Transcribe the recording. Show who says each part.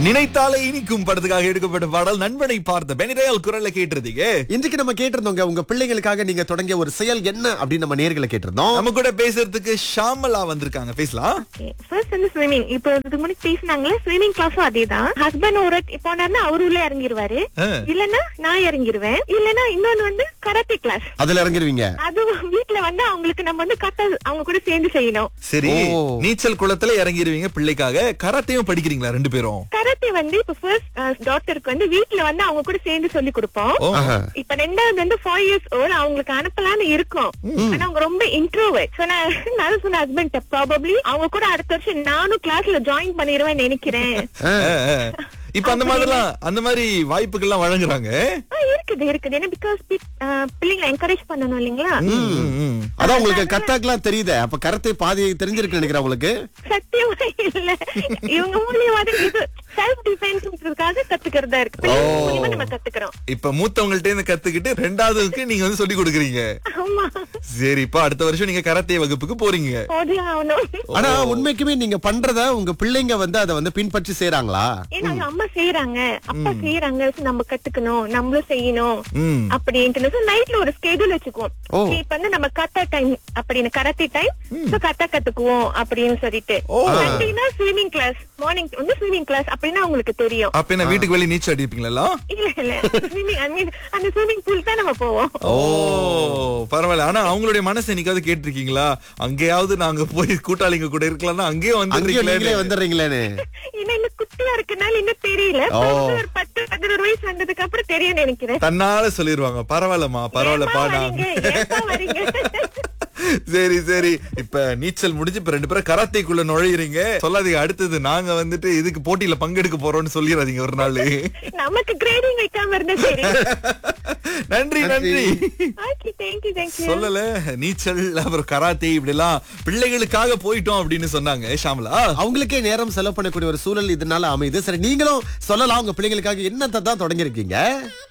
Speaker 1: நினைத்தாலே இனிக்கும் படத்துக்காக எடுக்கப்பட்ட பாடல் நண்பனை பார்த்த பெனிரேல் குரல்ல கேட்டிருந்தீங்க
Speaker 2: இன்றைக்கு நம்ம கேட்டிருந்தோங்க உங்க பிள்ளைங்களுக்காக நீங்க தொடங்கிய ஒரு செயல் என்ன அப்படின்னு நம்ம நேர்களை கேட்டிருந்தோம்
Speaker 1: நம்ம கூட பேசுறதுக்கு ஷாமலா வந்திருக்காங்க பேசலாம்
Speaker 3: ஃபர்ஸ்ட் வந்து ஸ்விமிங் இப்போ இதுக்கு முன்னாடி பேசினாங்களே ஸ்விமிங் கிளாஸும் அதேதான் ஹஸ்பண்ட் ஒரு போனாருன்னா அவரு உள்ள இறங்கிருவாரு
Speaker 1: ஆ.
Speaker 3: இல்லன்னா நான் இறங்கிருவேன் இல்லன்னா இன்னொன்னு வந்து கராத்தே கிளாஸ்
Speaker 2: அதுல இறங்கிருவீங்க
Speaker 3: அதுவும் வீட்ல வந்து அவங்களுக்கு நம்ம வந்து கத்த அவங்க கூட சேர்ந்து செய்யணும்
Speaker 1: சரி
Speaker 2: ஓ.
Speaker 1: நீச்சல் குளத்துல இறங்கிடுவீங்க பிள்ளைக்காக கராத்தையும் படிக்கிறீங்களா ரெண்டு பேரும்
Speaker 3: கராத்தே வந்து இப்ப ஃபர்ஸ்ட் டாக்டருக்கு வந்து வீட்ல வந்து அவங்க கூட சேர்ந்து சொல்லி கொடுப்போம்
Speaker 1: ஓ.
Speaker 2: ஆஹா.
Speaker 3: இப்ப ரெண்டாவது வந்து ஃபைவ் இயர்ஸ் ஓல்ட் அவங்களுக்கு அனுப்பலாம்னு இருக்கும் ஆனா அவங்க ரொம்ப இன்ட்ரோவர்ட் சோ நான் நான் சொன்ன ஹஸ்பண்ட் ப்ராபப்ளி அவங்க கூட அடுத்த வருஷம் நானும் கிளாஸ்ல ஜாயின் பண்ணிடுவேன் நினைக்கிறேன்
Speaker 2: ஆ.
Speaker 1: ஆ, ஆ. இப்ப அந்த மாதிரிலாம் அந்த மாதிரி வாய்ப்புகள்லாம் வழங்குறாங்க
Speaker 3: ஆ, இருக்குது இருக்குது ஏன்னா பிகாஸ் பிள்ளைங்களை என்கரேஜ் பண்ணணும் இல்லைங்களா
Speaker 1: ம், ம்.
Speaker 2: அதான் உங்களுக்கு கத்தாக்கெல்லாம் தெரியுதே அப்ப கரத்தை பாதி தெரிஞ்சிருக்கு நினைக்கிறேன் உங்களுக்கு
Speaker 3: சத்தியமா இல்ல இவங்க மூலியமா தான் இது செல்ஃப் டிஃபென்ஸ்ன்றதுக்காக கத்துக்கிறதா இருக்கு பிள்ளைங்க மூலியமா நம்ம கத்துக்கிறோம்
Speaker 1: இப்ப மூத்தவங்கள்ட்ட இருந்து கத்துக்கிட்டு ரெண்டாவதுக்கு நீங்க வந்து சொல்லி கொடுக்குறீங்க
Speaker 3: ஆமா
Speaker 1: சரி இப்ப அடுத்த வருஷம் நீங்க கராத்தே வகுப்புக்கு போறீங்க
Speaker 3: போதே ஆகணும்
Speaker 2: ஆனா உண்மைக்குமே நீங்க பண்றத உங்க பிள்ளைங்க வந்து அதை வந்து பின்பற்றி செய்றாங்களா
Speaker 3: ஏன்னா அவங்க அம்மா செய்யறாங்க அப்பா செய்யறாங்க so நம்ம கத்துக்கணும் நம்மளும் செய்யணும்
Speaker 1: ம்.
Speaker 3: அப்படின்ட்டு நைட்ல ஒரு ஸ்கெடியூல் வச்சுக்குவோம்
Speaker 2: ஓ.
Speaker 3: Okay, இப்ப வந்து நம்ம கத்தா டைம் அப்படின்னு கராத்தே டைம் சோ கத்தா கத்துக்குவோம் அப்படின்னு சொல்லிட்டு சண்டேனா ஸ்விமிங் கிளாஸ் மார்னிங் வந்து ஸ்விமிங் கிளாஸ் அப்படின்னு அவங்களுக்கு தெரியும்
Speaker 1: அப்ப என்ன வீட்டுக்கு வெளியே நீச்சல் அடிப்பீங்களா
Speaker 3: இல்ல இல்ல ஸ்விமிங் ஐ மீன் அந்த ஸ்விமிங் பூல் தான் நம்ம போவோம்
Speaker 1: ஓ பரவாயில்ல ஆனா அவங்களுடைய மனசு என்னைக்காவது கேட்டிருக்கீங்களா அங்கேயாவது நாங்க போய் கூட்டாளிங்க கூட இருக்கலாம்னா அங்கேயும்
Speaker 2: அங்கேயும் நீங்களே
Speaker 1: வந்து
Speaker 2: வந்துடுறீங்களேன்னு
Speaker 3: ஏன்னா இன்னும் குட்டியா இருக்கனால இன்னும் தெரியல
Speaker 2: ஓ.
Speaker 3: பிறந்து ஒரு பத்து பதினோரு வயசு வந்ததுக்கு அப்புறம் தெரியும் நினைக்கிறேன்
Speaker 1: தன்னால சொல்லிருவாங்க பரவாயில்லம்மா பரவாயில்லப்பா
Speaker 3: ஏப்பா
Speaker 1: நான்
Speaker 3: வரீங்க? ஏப்பா வரீங்க
Speaker 1: சரி சரி இப்ப நீச்சல் முடிஞ்சு இப்ப ரெண்டு பேரும் கராத்தைக்குள்ள நுழையிறீங்க சொல்லாதீங்க அடுத்தது நாங்க வந்துட்டு இதுக்கு போட்டியில பங்கெடுக்க போறோம்னு சொல்லிடாதீங்க ஒரு நாள்
Speaker 3: நமக்கு கிரேடிங் வைக்காம இருந்தா சரி
Speaker 1: நன்றி நன்றி
Speaker 3: ஓகே தேங்க்யூ தேங்க்யூ
Speaker 1: சொல்லல நீச்சல் அப்புறம் கராத்தே இப்படி எல்லாம் பிள்ளைகளுக்காக போயிட்டோம் அப்படின்னு சொன்னாங்க ஷாமலா
Speaker 2: அவங்களுக்கே நேரம் செலவு பண்ணக்கூடிய ஒரு சூழல் இதனால அமையுது சரி நீங்களும் சொல்லலாம் உங்க பிள்ளைங்களுக்காக என்னத்தை தான் தொடங்கியிருக்கீங்க